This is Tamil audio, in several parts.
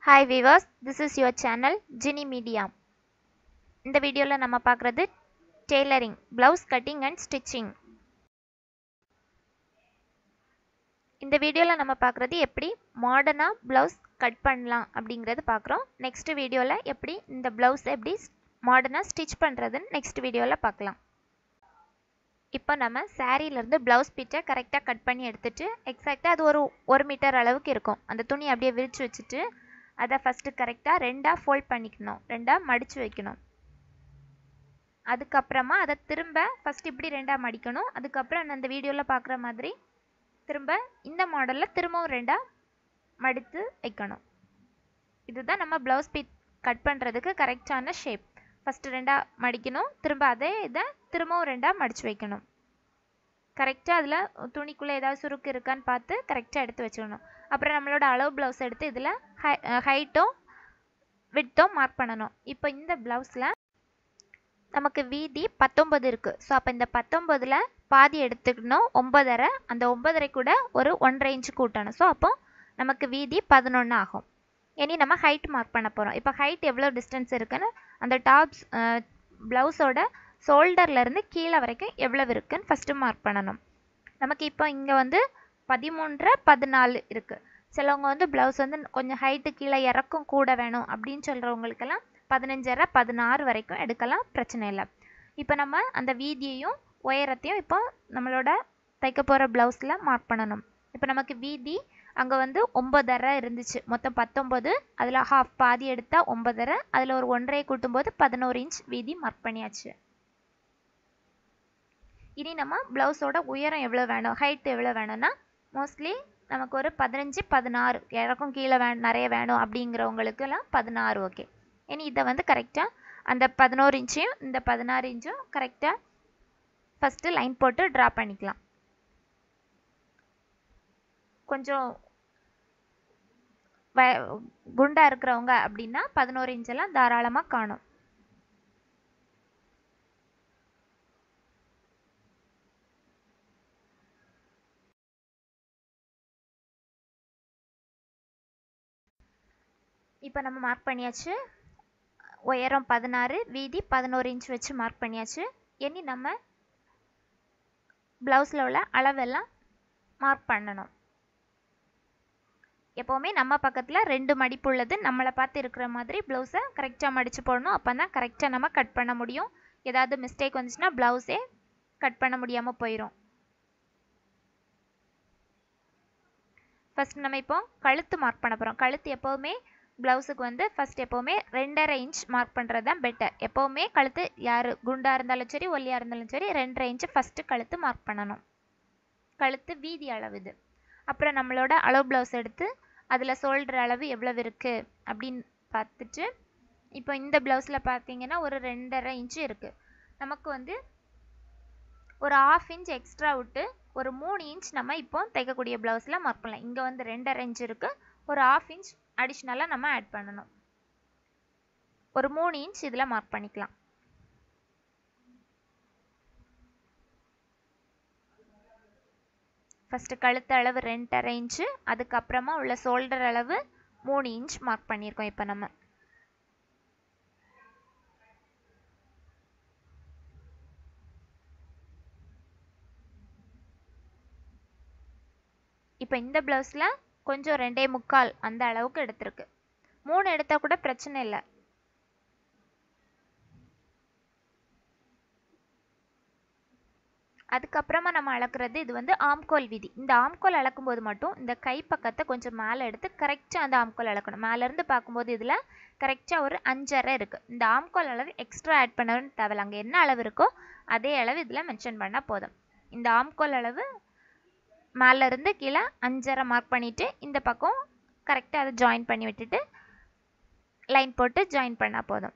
hi viewers this is your channel Gini media இந்த வீடியோவில் நம்ம பார்க்குறது tailoring blouse cutting and stitching இந்த வீடியோவில் நம்ம பார்க்குறது எப்படி மாடர்னாக ப்ளவுஸ் கட் பண்ணலாம் அப்படிங்கிறது பார்க்குறோம் நெக்ஸ்ட் வீடியோவில் எப்படி இந்த ப்ளவுஸ் எப்படி மாடர்னாக ஸ்டிச் பண்ணுறதுன்னு நெக்ஸ்ட் வீடியோவில் பார்க்கலாம் இப்போ நம்ம சாரீலேருந்து ப்ளவுஸ் பிட்டை கரெக்டாக கட் பண்ணி எடுத்துட்டு எக்ஸாக்டாக அது ஒரு ஒரு மீட்டர் அளவுக்கு இருக்கும் அந்த துணி அப்படியே விரித்து வச்சுட்டு அதை ஃபஸ்ட்டு கரெக்டாக ரெண்டாக ஃபோல்ட் பண்ணிக்கணும் ரெண்டாக மடித்து வைக்கணும் அதுக்கப்புறமா அதை திரும்ப ஃபஸ்ட் இப்படி ரெண்டாக மடிக்கணும் அதுக்கப்புறம் அந்த வீடியோவில் பார்க்குற மாதிரி திரும்ப இந்த மாடலில் திரும்பவும் ரெண்டாக மடித்து வைக்கணும் இதுதான் நம்ம ப்ளவுஸ் பீட் கட் பண்ணுறதுக்கு கரெக்டான ஷேப் ஃபஸ்ட்டு ரெண்டாக மடிக்கணும் திரும்ப அதே இதை திரும்பவும் ரெண்டாக மடித்து வைக்கணும் கரெக்டாக அதில் துணிக்குள்ளே ஏதாவது சுருக்கு இருக்கான்னு பார்த்து கரெக்டாக எடுத்து வச்சுக்கணும் அப்புறம் நம்மளோட அளவு ப்ளவுஸ் எடுத்து இதில் ஹை ஹைட்டும் விட்டும் மார்க் பண்ணணும் இப்போ இந்த ப்ளவுஸில் நமக்கு வீதி பத்தொம்பது இருக்குது ஸோ அப்போ இந்த பத்தொம்பதில் பாதி எடுத்துக்கணும் ஒம்பதரை அந்த ஒம்பதரை கூட ஒரு ஒன்றரை இன்ச்சு கூட்டணும் ஸோ அப்போ நமக்கு வீதி பதினொன்று ஆகும் இனி நம்ம ஹைட் மார்க் பண்ண போகிறோம் இப்போ ஹைட் எவ்வளோ டிஸ்டன்ஸ் இருக்குன்னு அந்த டாப்ஸ் ப்ளவுஸோட ஷோல்டர்லேருந்து கீழே வரைக்கும் எவ்வளவு இருக்குன்னு ஃபஸ்ட்டு மார்க் பண்ணணும் நமக்கு இப்போ இங்கே வந்து பதிமூன்றரை பதினாலு இருக்குது சிலவங்க வந்து ப்ளவுஸ் வந்து கொஞ்சம் ஹைட்டு கீழே இறக்கும் கூட வேணும் அப்படின்னு சொல்கிறவங்களுக்கெல்லாம் பதினஞ்சரை பதினாறு வரைக்கும் எடுக்கலாம் பிரச்சனை இல்லை இப்போ நம்ம அந்த வீதியையும் உயரத்தையும் இப்போ நம்மளோட தைக்க போகிற ப்ளவுஸில் மார்க் பண்ணணும் இப்போ நமக்கு வீதி அங்கே வந்து ஒம்பதரை இருந்துச்சு மொத்தம் பத்தொம்பது அதில் ஹாஃப் பாதி எடுத்தால் ஒம்பதரை அதில் ஒரு ஒன்றரை கூட்டும்போது பதினோரு இன்ச் வீதி மார்க் பண்ணியாச்சு இனி நம்ம ப்ளவுஸோட உயரம் எவ்வளோ வேணும் ஹைட் எவ்வளோ வேணும்னா மோஸ்ட்லி நமக்கு ஒரு பதினஞ்சு பதினாறு இறக்கும் கீழே வே நிறைய வேணும் அப்படிங்கிறவங்களுக்கெல்லாம் பதினாறு ஓகே இனி இதை வந்து கரெக்டாக அந்த பதினோரு இன்ச்சையும் இந்த பதினாறு இன்ச்சும் கரெக்டாக ஃபஸ்ட்டு லைன் போட்டு ட்ரா பண்ணிக்கலாம் கொஞ்சம் வ குண்டாக இருக்கிறவங்க அப்படின்னா பதினோரு இன்ச்செல்லாம் தாராளமாக காணும் இப்போ நம்ம மார்க் பண்ணியாச்சு உயரம் பதினாறு வீதி பதினோரு இன்ச் வச்சு மார்க் பண்ணியாச்சு இனி நம்ம ப்ளவுஸில் உள்ள அளவெல்லாம் மார்க் பண்ணணும் எப்போவுமே நம்ம பக்கத்தில் ரெண்டு மடிப்பு உள்ளது நம்மளை பார்த்து இருக்கிற மாதிரி ப்ளவுஸை கரெக்டாக மடித்து போடணும் அப்போ தான் கரெக்டாக நம்ம கட் பண்ண முடியும் ஏதாவது மிஸ்டேக் வந்துச்சுன்னா ப்ளவுஸே கட் பண்ண முடியாமல் போயிடும் ஃபஸ்ட் நம்ம இப்போ கழுத்து மார்க் பண்ண போகிறோம் கழுத்து எப்போவுமே ப்ளவுஸுக்கு வந்து ஃபஸ்ட் எப்போவுமே ரெண்டரை இன்ச் மார்க் பண்ணுறது தான் பெட்டர் எப்போவுமே கழுத்து யார் குண்டாக இருந்தாலும் சரி ஒல்லியாக இருந்தாலும் சரி ரெண்டரை இன்ச்சு ஃபஸ்ட்டு கழுத்து மார்க் பண்ணணும் கழுத்து வீதி அளவு இது அப்புறம் நம்மளோட அளவு ப்ளவுஸ் எடுத்து அதில் ஷோல்டர் அளவு எவ்வளவு இருக்குது அப்படின்னு பார்த்துட்டு இப்போ இந்த ப்ளவுஸில் பார்த்தீங்கன்னா ஒரு ரெண்டரை இன்ச்சு இருக்குது நமக்கு வந்து ஒரு ஆஃப் இன்ச் எக்ஸ்ட்ரா விட்டு ஒரு மூணு இன்ச் நம்ம இப்போ தைக்கக்கூடிய ப்ளவுஸில் மார்க் பண்ணலாம் இங்கே வந்து ரெண்டரை இன்ச் இருக்குது ஒரு ஆஃப் இன்ச் அடிஷ்னலாக நம்ம ஆட் பண்ணணும் ஒரு மூணு இன்ச் இதில் மார்க் பண்ணிக்கலாம் ஃபஸ்ட்டு கழுத்து அளவு ரெண்டரை இன்ச்சு அதுக்கப்புறமா உள்ள ஷோல்டர் அளவு மூணு இன்ச் மார்க் பண்ணியிருக்கோம் இப்போ நம்ம இப்போ இந்த ப்ளவுஸில் கொஞ்சம் ரெண்டே முக்கால் அந்த அளவுக்கு எடுத்திருக்கு மூணு எடுத்தால் கூட பிரச்சனை இல்லை அதுக்கப்புறமா நம்ம அளக்குறது இது வந்து ஆம்கோல் விதி இந்த ஆம்கோல் அளக்கும்போது மட்டும் இந்த கை பக்கத்தை கொஞ்சம் மேலே எடுத்து கரெக்டாக அந்த ஆம்கோல் அளக்கணும் மேலேருந்து பார்க்கும்போது இதில் கரெக்டாக ஒரு அஞ்சரை இருக்குது இந்த ஆம்கோல் அளவு எக்ஸ்ட்ரா ஆட் பண்ணணும்னு தேவையில்ல அங்கே என்ன அளவு இருக்கோ அதே அளவு இதில் மென்ஷன் பண்ணால் போதும் இந்த ஆம்கோல் அளவு மேலேருந்து கீழே அஞ்சரை மார்க் பண்ணிவிட்டு இந்த பக்கம் கரெக்டாக அதை ஜாயின் பண்ணி விட்டுட்டு லைன் போட்டு ஜாயின் பண்ணால் போதும்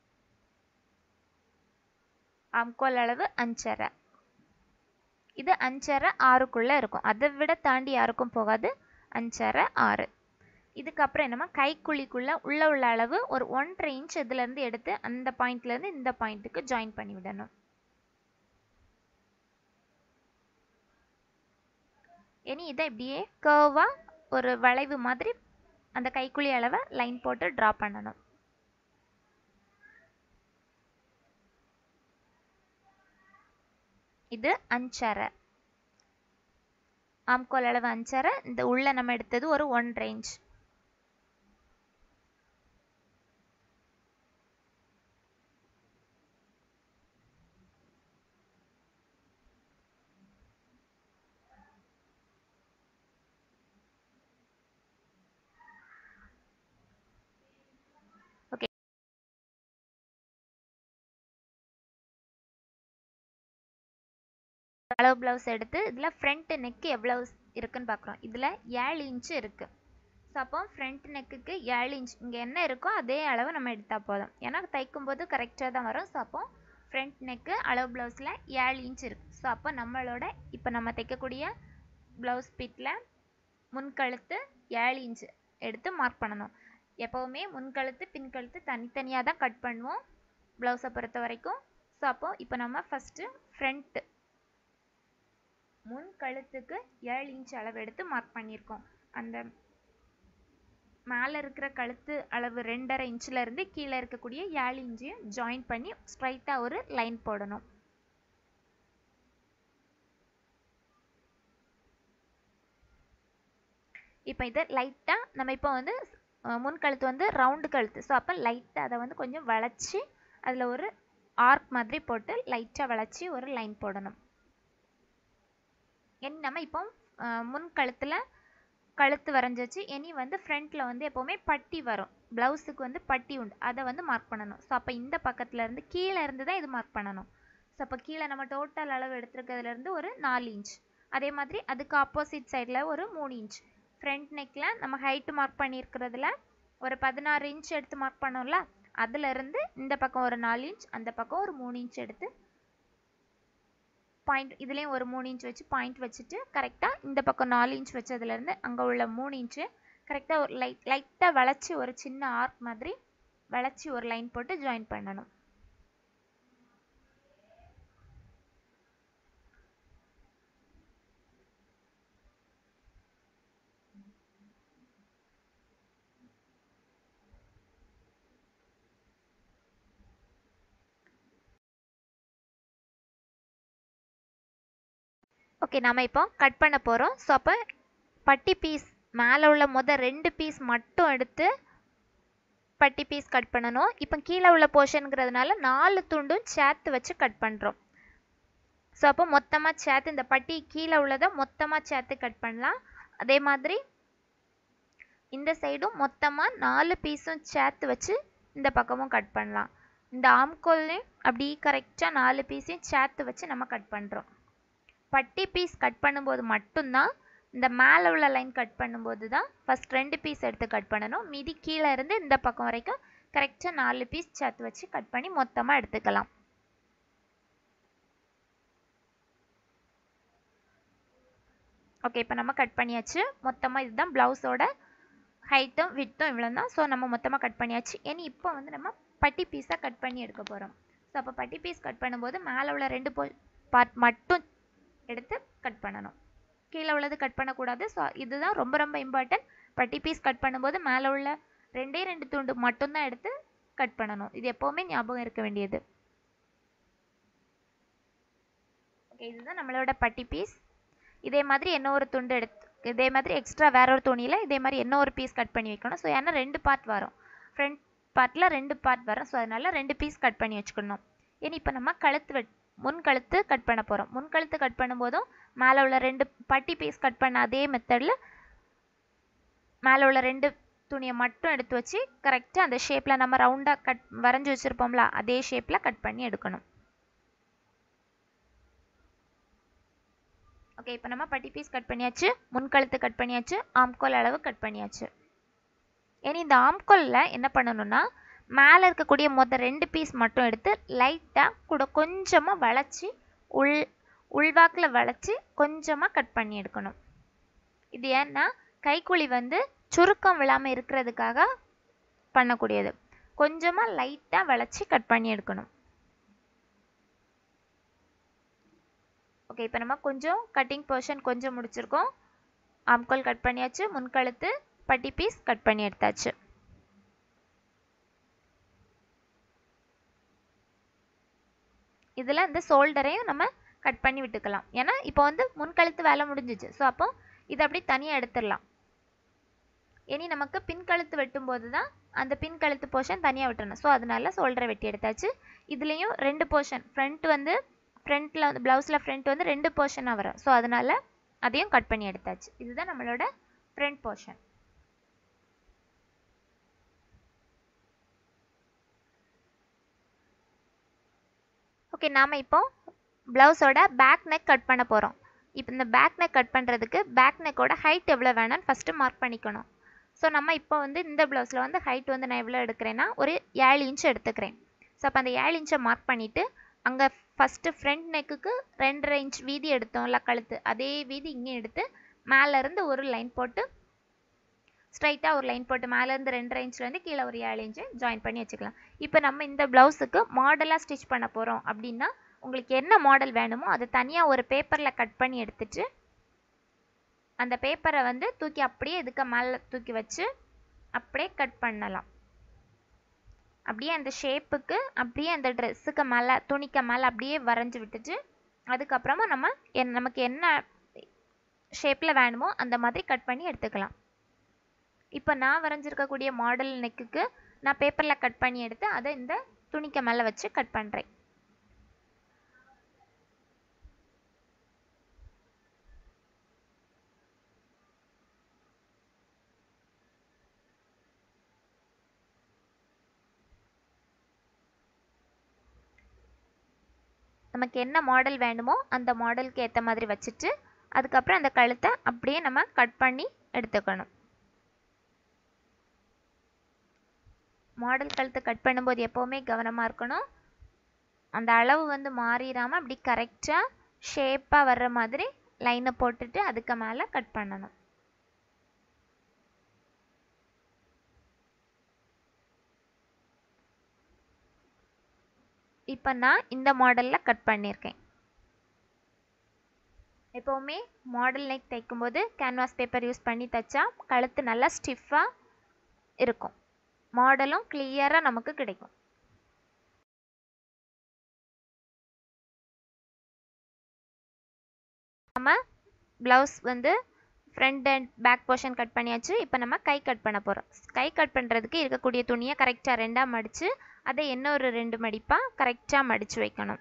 ஆம்கோல் அளவு அஞ்சரை இது அஞ்சரை ஆறுக்குள்ளே இருக்கும் அதை விட தாண்டி யாருக்கும் போகாது அஞ்சரை ஆறு இதுக்கப்புறம் என்னமா கைக்குழிக்குள்ளே உள்ள உள்ள அளவு ஒரு ஒன்றரை இன்ச் இதுலேருந்து எடுத்து அந்த பாயிண்ட்லேருந்து இந்த பாயிண்ட்டுக்கு ஜாயின் பண்ணி விடணும் இனி இதை இப்படியே கர்வாக ஒரு வளைவு மாதிரி அந்த கைக்குழி அளவை லைன் போட்டு ட்ரா பண்ணணும் இது அஞ்சரை ஆம்கோல் அளவு அஞ்சரை இந்த உள்ள நம்ம எடுத்தது ஒரு ஒன் ரேஞ்ச் அளவு ப்ளவுஸ் எடுத்து இதில் ஃப்ரண்ட் நெக் எவ்வளோ இருக்குன்னு பார்க்குறோம் இதில் ஏழு இன்ச்சு இருக்குது ஸோ அப்போ ஃப்ரண்ட் நெக்குக்கு ஏழு இன்ச் இங்கே என்ன இருக்கோ அதே அளவு நம்ம எடுத்தால் போதும் ஏன்னா தைக்கும் போது கரெக்டாக தான் வரும் ஸோ அப்போ ஃப்ரண்ட் நெக்கு அளவு ப்ளவுஸில் ஏழு இன்ச் இருக்குது ஸோ அப்போ நம்மளோட இப்போ நம்ம தைக்கக்கூடிய ப்ளவுஸ் பிட்டில் முன்கழுத்து ஏழு இன்ச்சு எடுத்து மார்க் பண்ணணும் எப்போவுமே முன்கழுத்து பின்கழுத்து தனித்தனியாக தான் கட் பண்ணுவோம் ப்ளவுஸை பொறுத்த வரைக்கும் ஸோ அப்போ இப்போ நம்ம ஃபஸ்ட்டு ஃப்ரண்ட்டு முன் கழுத்துக்கு ஏழு இன்ச் அளவு எடுத்து மார்க் பண்ணியிருக்கோம் அந்த மேலே இருக்கிற கழுத்து அளவு ரெண்டரை இன்ச்சில் இருந்து கீழே இருக்கக்கூடிய ஏழு இன்ச்சையும் ஜாயின் பண்ணி ஸ்ட்ரைட்டாக ஒரு லைன் போடணும் இப்போ இதை லைட்டாக நம்ம இப்போ வந்து முன் கழுத்து வந்து ரவுண்டு கழுத்து ஸோ அப்போ லைட்டாக அதை வந்து கொஞ்சம் வளைச்சி அதில் ஒரு ஆர்க் மாதிரி போட்டு லைட்டாக வளைச்சி ஒரு லைன் போடணும் இனி நம்ம இப்போ முன் கழுத்தில் கழுத்து வரைஞ்சாச்சு இனி வந்து ஃப்ரண்ட்டில் வந்து எப்போவுமே பட்டி வரும் ப்ளவுஸுக்கு வந்து பட்டி உண்டு அதை வந்து மார்க் பண்ணணும் ஸோ அப்போ இந்த பக்கத்தில் இருந்து கீழே இருந்து தான் இது மார்க் பண்ணணும் ஸோ அப்போ கீழே நம்ம டோட்டல் அளவு எடுத்துருக்கிறதுலேருந்து ஒரு நாலு இன்ச் அதே மாதிரி அதுக்கு ஆப்போசிட் சைடில் ஒரு மூணு இன்ச் ஃப்ரண்ட் நெக்கில் நம்ம ஹைட்டு மார்க் பண்ணியிருக்கிறதுல ஒரு பதினாறு இன்ச் எடுத்து மார்க் பண்ணோம்ல அதுலேருந்து இந்த பக்கம் ஒரு நாலு இன்ச் அந்த பக்கம் ஒரு மூணு இன்ச் எடுத்து பாயிண்ட் இதுலேயும் ஒரு மூணு இன்ச் வச்சு பாயிண்ட் வச்சுட்டு கரெக்டாக இந்த பக்கம் நாலு இன்ச் வச்சதுலேருந்து அங்கே உள்ள மூணு இன்ச்சு கரெக்டாக ஒரு லைட் லைட்டாக வளைச்சி ஒரு சின்ன ஆர்க் மாதிரி வளைச்சி ஒரு லைன் போட்டு ஜாயின் பண்ணணும் ஓகே நம்ம இப்போ கட் பண்ண போகிறோம் ஸோ அப்போ பட்டி பீஸ் மேலே உள்ள மொதல் ரெண்டு பீஸ் மட்டும் எடுத்து பட்டி பீஸ் கட் பண்ணணும் இப்போ கீழே உள்ள போர்ஷனுங்கிறதுனால நாலு துண்டும் சேர்த்து வச்சு கட் பண்ணுறோம் ஸோ அப்போ மொத்தமாக சேர்த்து இந்த பட்டி கீழே உள்ளதை மொத்தமாக சேர்த்து கட் பண்ணலாம் அதே மாதிரி இந்த சைடும் மொத்தமாக நாலு பீஸும் சேர்த்து வச்சு இந்த பக்கமும் கட் பண்ணலாம் இந்த ஆம்கோல்லையும் அப்படி கரெக்டாக நாலு பீஸையும் சேர்த்து வச்சு நம்ம கட் பண்ணுறோம் பட்டி பீஸ் கட் பண்ணும்போது மட்டும்தான் இந்த மேலே உள்ள லைன் கட் பண்ணும்போது தான் ஃபஸ்ட் ரெண்டு பீஸ் எடுத்து கட் பண்ணணும் மீதி கீழே இருந்து இந்த பக்கம் வரைக்கும் கரெக்டாக நாலு பீஸ் சேர்த்து வச்சு கட் பண்ணி மொத்தமாக எடுத்துக்கலாம் ஓகே இப்போ நம்ம கட் பண்ணியாச்சு மொத்தமாக இதுதான் ப்ளவுஸோட ஹைட்டும் விட்டும் இவ்வளோ தான் ஸோ நம்ம மொத்தமாக கட் பண்ணியாச்சு இனி இப்போ வந்து நம்ம பட்டி பீஸாக கட் பண்ணி எடுக்க போகிறோம் ஸோ அப்போ பட்டி பீஸ் கட் பண்ணும்போது மேலே உள்ள ரெண்டு போ பார்ட் மட்டும் எடுத்து கட் பண்ணணும் கீழே உள்ளது கட் பண்ணக்கூடாது ஸோ இதுதான் ரொம்ப ரொம்ப இம்பார்ட்டன்ட் பட்டி பீஸ் கட் பண்ணும்போது மேலே உள்ள ரெண்டே ரெண்டு துண்டு மட்டும்தான் எடுத்து கட் பண்ணணும் இது எப்போவுமே ஞாபகம் இருக்க வேண்டியது ஓகே இதுதான் நம்மளோட பட்டி பீஸ் இதே மாதிரி என்ன ஒரு துண்டு எடுத்து இதே மாதிரி எக்ஸ்ட்ரா வேற ஒரு துணியில் இதே மாதிரி என்ன ஒரு பீஸ் கட் பண்ணி வைக்கணும் ஸோ ஏன்னா ரெண்டு பார்ட் வரும் ஃப்ரண்ட் பார்ட்டில் ரெண்டு பார்ட் வரும் ஸோ அதனால ரெண்டு பீஸ் கட் பண்ணி வச்சுக்கணும் இனி இப்போ நம்ம கழுத்து வெட் முன் கழுத்து கட் பண்ண போகிறோம் முன் கழுத்து கட் பண்ணும்போதும் மேலே உள்ள ரெண்டு பட்டி பீஸ் கட் பண்ண அதே மெத்தடில் மேலே உள்ள ரெண்டு துணியை மட்டும் எடுத்து வச்சு கரெக்டாக அந்த ஷேப்பில் நம்ம ரவுண்டாக கட் வரைஞ்சி வச்சுருப்போம்ல அதே ஷேப்பில் கட் பண்ணி எடுக்கணும் ஓகே இப்போ நம்ம பட்டி பீஸ் கட் பண்ணியாச்சு முன்கழுத்து கட் பண்ணியாச்சு ஆம்கோல் அளவு கட் பண்ணியாச்சு இனி இந்த ஆம்கோலில் என்ன பண்ணணும்னா மேலே இருக்கக்கூடிய மொதல் ரெண்டு பீஸ் மட்டும் எடுத்து லைட்டாக கூட கொஞ்சமாக வளைச்சி உள் உள்வாக்கில் வளைச்சி கொஞ்சமாக கட் பண்ணி எடுக்கணும் இது ஏன்னா கைக்குழி வந்து சுருக்கம் விழாமல் இருக்கிறதுக்காக பண்ணக்கூடியது கொஞ்சமாக லைட்டாக வளைச்சி கட் பண்ணி எடுக்கணும் ஓகே இப்போ நம்ம கொஞ்சம் கட்டிங் போர்ஷன் கொஞ்சம் முடிச்சிருக்கோம் ஆம்கோல் கட் பண்ணியாச்சு முன்கழுத்து பட்டி பீஸ் கட் பண்ணி எடுத்தாச்சு இதில் இந்த ஷோல்டரையும் நம்ம கட் பண்ணி விட்டுக்கலாம் ஏன்னா இப்போ வந்து முன்கழுத்து வேலை முடிஞ்சிச்சு ஸோ அப்போ இதை அப்படி தனியாக எடுத்துடலாம் இனி நமக்கு பின்கழுத்து வெட்டும்போது தான் அந்த பின்கழுத்து போர்ஷன் தனியாக விட்டுறணும் ஸோ அதனால ஷோல்டரை வெட்டி எடுத்தாச்சு இதுலேயும் ரெண்டு போர்ஷன் ஃப்ரண்ட் வந்து ஃப்ரண்ட்டில் வந்து ப்ளவுஸில் ஃப்ரண்ட் வந்து ரெண்டு போர்ஷனாக வரும் ஸோ அதனால அதையும் கட் பண்ணி எடுத்தாச்சு இதுதான் நம்மளோட ஃப்ரண்ட் போர்ஷன் ஓகே நாம் இப்போ ப்ளவுஸோட பேக் நெக் கட் பண்ண போகிறோம் இப்போ இந்த பேக் நெக் கட் பண்ணுறதுக்கு பேக் நெக்கோட ஹைட் எவ்வளோ வேணும்னு ஃபஸ்ட்டு மார்க் பண்ணிக்கணும் ஸோ நம்ம இப்போ வந்து இந்த ப்ளவுஸில் வந்து ஹைட் வந்து நான் எவ்வளோ எடுக்கிறேன்னா ஒரு ஏழு இன்ச் எடுத்துக்கிறேன் ஸோ அப்போ அந்த ஏழு இன்ச்சை மார்க் பண்ணிவிட்டு அங்கே ஃபஸ்ட்டு ஃப்ரண்ட் நெக்குக்கு ரெண்டரை இன்ச் வீதி எடுத்தோம்ல கழுத்து அதே வீதி இங்கே எடுத்து மேலேருந்து ஒரு லைன் போட்டு ஸ்ட்ரைட்டாக ஒரு லைன் போட்டு மேலேருந்து ரெண்டரை இன்ச்லேருந்து கீழே ஒரு ஏழு இன்ச்சு ஜாயின் பண்ணி வச்சுக்கலாம் இப்போ நம்ம இந்த ப்ளவுஸுக்கு மாடலாக ஸ்டிச் பண்ண போகிறோம் அப்படின்னா உங்களுக்கு என்ன மாடல் வேணுமோ அதை தனியாக ஒரு பேப்பரில் கட் பண்ணி எடுத்துட்டு அந்த பேப்பரை வந்து தூக்கி அப்படியே இதுக்கு மேலே தூக்கி வச்சு அப்படியே கட் பண்ணலாம் அப்படியே அந்த ஷேப்புக்கு அப்படியே அந்த ட்ரெஸ்ஸுக்கு மேலே துணிக்கு மேலே அப்படியே வரைஞ்சி விட்டுட்டு அதுக்கப்புறமா நம்ம என் நமக்கு என்ன ஷேப்பில் வேணுமோ அந்த மாதிரி கட் பண்ணி எடுத்துக்கலாம் இப்போ நான் வரைஞ்சிருக்கக்கூடிய மாடல் நெக்குக்கு நான் பேப்பரில் கட் பண்ணி எடுத்து அதை இந்த துணிக்கு மேலே வச்சு கட் பண்ணுறேன் நமக்கு என்ன மாடல் வேணுமோ அந்த மாடலுக்கு ஏற்ற மாதிரி வச்சுட்டு அதுக்கப்புறம் அந்த கழுத்தை அப்படியே நம்ம கட் பண்ணி எடுத்துக்கணும் மாடல் கழுத்தை கட் பண்ணும்போது எப்போவுமே கவனமாக இருக்கணும் அந்த அளவு வந்து மாறிடாமல் அப்படி கரெக்டாக ஷேப்பாக வர்ற மாதிரி லைனை போட்டுட்டு அதுக்கு மேலே கட் பண்ணணும் இப்போ நான் இந்த மாடலில் கட் பண்ணியிருக்கேன் எப்போவுமே மாடல் நெக் தைக்கும்போது கேன்வாஸ் பேப்பர் யூஸ் பண்ணி தைச்சா கழுத்து நல்லா ஸ்டிஃபாக இருக்கும் மாடலும் கிளியராக நமக்கு கிடைக்கும் நம்ம ப்ளவுஸ் வந்து front and back portion cut பண்ணியாச்சு இப்போ நம்ம கை கட் பண்ண போகிறோம் கை கட் பண்ணுறதுக்கு இருக்கக்கூடிய துணியை கரெக்டாக ரெண்டாக மடித்து அதை இன்னொரு ரெண்டு மடிப்பாக கரெக்டாக மடித்து வைக்கணும்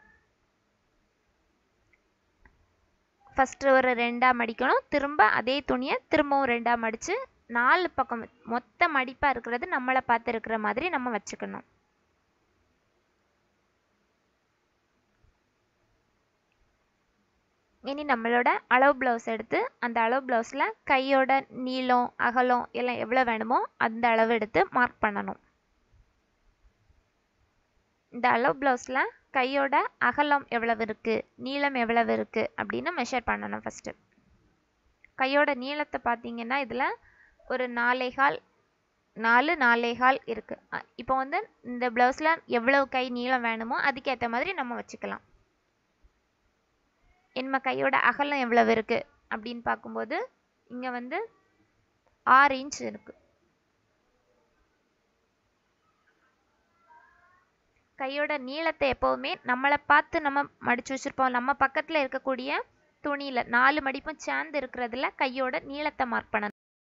ஃபஸ்ட்டு ஒரு ரெண்டாக மடிக்கணும் திரும்ப அதே துணியை திரும்பவும் ரெண்டாக மடித்து நாலு பக்கம் மொத்த மடிப்பாக இருக்கிறது நம்மளை பார்த்து இருக்கிற மாதிரி நம்ம வச்சுக்கணும் இனி நம்மளோட அளவு ப்ளவுஸ் எடுத்து அந்த அளவு ப்ளவுஸில் கையோட நீளம் அகலம் எல்லாம் எவ்வளோ வேணுமோ அந்த அளவு எடுத்து மார்க் பண்ணணும் இந்த அளவு ப்ளவுஸில் கையோட அகலம் எவ்வளவு இருக்குது நீளம் எவ்வளவு இருக்குது அப்படின்னு மெஷர் பண்ணணும் ஃபஸ்ட்டு கையோட நீளத்தை பார்த்தீங்கன்னா இதில் ஒரு நாலேகால் நாலு நாலேகால் இருக்குது இப்போ வந்து இந்த ப்ளவுஸில் எவ்வளவு கை நீளம் வேணுமோ அதுக்கேற்ற மாதிரி நம்ம வச்சுக்கலாம் நம்ம கையோட அகலம் எவ்வளவு இருக்குது அப்படின்னு பார்க்கும்போது இங்கே வந்து ஆறு இன்ச் இருக்குது கையோட நீளத்தை எப்போவுமே நம்மளை பார்த்து நம்ம மடித்து வச்சுருப்போம் நம்ம பக்கத்தில் இருக்கக்கூடிய துணியில் நாலு மடிப்பும் சேர்ந்து இருக்கிறதுல கையோட நீளத்தை மார்க் பண்ணணும்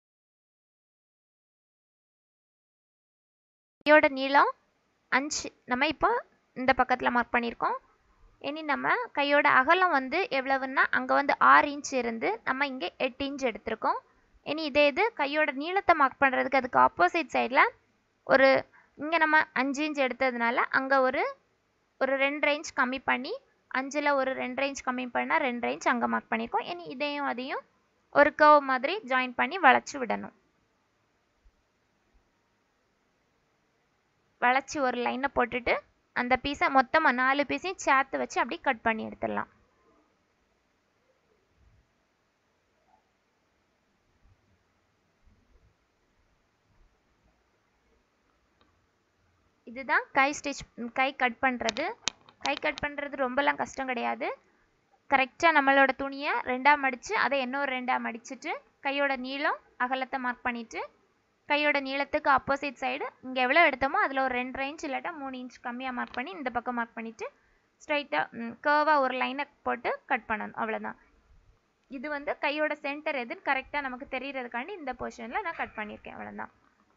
கையோட நீளம் அஞ்சு நம்ம இப்போ இந்த பக்கத்தில் மார்க் பண்ணியிருக்கோம் இனி நம்ம கையோட அகலம் வந்து எவ்வளவுன்னா அங்கே வந்து ஆறு இன்ச் இருந்து நம்ம இங்கே எட்டு இன்ச் எடுத்திருக்கோம் இனி இதே இது கையோட நீளத்தை மார்க் பண்ணுறதுக்கு அதுக்கு ஆப்போசிட் சைடில் ஒரு இங்கே நம்ம அஞ்சு இன்ச் எடுத்ததுனால அங்கே ஒரு ஒரு ரெண்டரை இன்ச் கம்மி பண்ணி அஞ்சில் ஒரு ரெண்டரை இன்ச் கம்மி பண்ணால் ரெண்டரை இன்ச் அங்கே மார்க் பண்ணியிருக்கோம் இனி இதையும் அதையும் ஒரு கர்வ் மாதிரி ஜாயின் பண்ணி வளைச்சி விடணும் வளைச்சி ஒரு லைனை போட்டுட்டு அந்த பீஸை மொத்தமாக நாலு பீஸையும் சேர்த்து வச்சு அப்படியே கட் பண்ணி எடுத்துடலாம் இதுதான் கை ஸ்டிச் கை கட் பண்ணுறது கை கட் பண்ணுறது ரொம்பலாம் கஷ்டம் கிடையாது கரெக்டாக நம்மளோட துணியை ரெண்டாக மடித்து அதை இன்னொரு ரெண்டாக மடிச்சுட்டு கையோட நீளம் அகலத்தை மார்க் பண்ணிவிட்டு கையோட நீளத்துக்கு ஆப்போசிட் சைடு இங்கே எவ்வளோ எடுத்தோமோ அதில் ஒரு ரெண்டு இன்ச் இல்லாட்டா மூணு இன்ச் கம்மியாக மார்க் பண்ணி இந்த பக்கம் மார்க் பண்ணிவிட்டு ஸ்ட்ரைட்டாக கேர்வாக ஒரு லைனை போட்டு கட் பண்ணணும் அவ்வளோதான் இது வந்து கையோட சென்டர் எதுன்னு கரெக்டாக நமக்கு தெரியறதுக்காண்டி இந்த போர்ஷனில் நான் கட் பண்ணியிருக்கேன் அவ்வளோதான்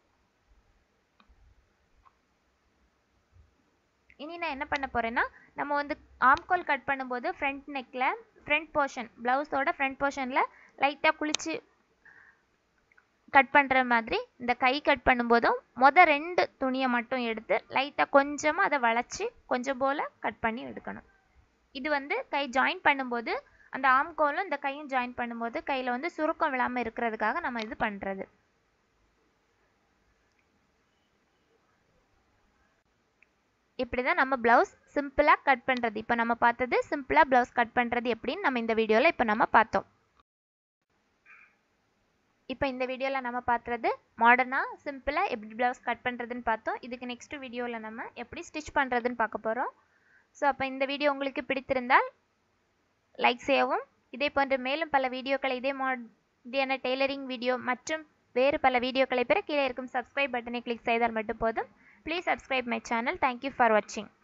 இனி நான் என்ன பண்ண போகிறேன்னா நம்ம வந்து ஆம்கோல் கட் பண்ணும்போது ஃப்ரண்ட் நெக்கில் ஃப்ரண்ட் போர்ஷன் ப்ளவுஸோட ஃப்ரண்ட் போர்ஷனில் லைட்டாக குளிச்சு கட் பண்ணுற மாதிரி இந்த கை கட் பண்ணும்போதும் மொதல் ரெண்டு துணியை மட்டும் எடுத்து லைட்டாக கொஞ்சமாக அதை வளைச்சி கொஞ்சம் போல் கட் பண்ணி எடுக்கணும் இது வந்து கை ஜாயின் பண்ணும்போது அந்த ஆம்கோலும் இந்த கையும் ஜாயின் பண்ணும்போது கையில் வந்து சுருக்கம் விழாமல் இருக்கிறதுக்காக நம்ம இது பண்ணுறது இப்படி தான் நம்ம ப்ளவுஸ் சிம்பிளாக கட் பண்ணுறது இப்போ நம்ம பார்த்தது சிம்பிளாக ப்ளவுஸ் கட் பண்ணுறது எப்படின்னு நம்ம இந்த வீடியோவில் இப்போ நம்ம பார்த்தோம் இப்போ இந்த வீடியோவில் நம்ம பார்த்தது மாடர்னாக சிம்பிளாக எப்படி ப்ளவுஸ் கட் பண்ணுறதுன்னு பார்த்தோம் இதுக்கு நெக்ஸ்ட் வீடியோவில் நம்ம எப்படி ஸ்டிச் பண்ணுறதுன்னு பார்க்க போகிறோம் ஸோ அப்போ இந்த வீடியோ உங்களுக்கு பிடித்திருந்தால் லைக் செய்யவும் இதே போன்ற மேலும் பல வீடியோக்களை இதே மாதிரியான டெய்லரிங் வீடியோ மற்றும் வேறு பல வீடியோக்களை பெற கீழே இருக்கும் சப்ஸ்கிரைப் பட்டனை கிளிக் செய்தால் மட்டும் போதும் please subscribe my channel thank you for வாட்சிங்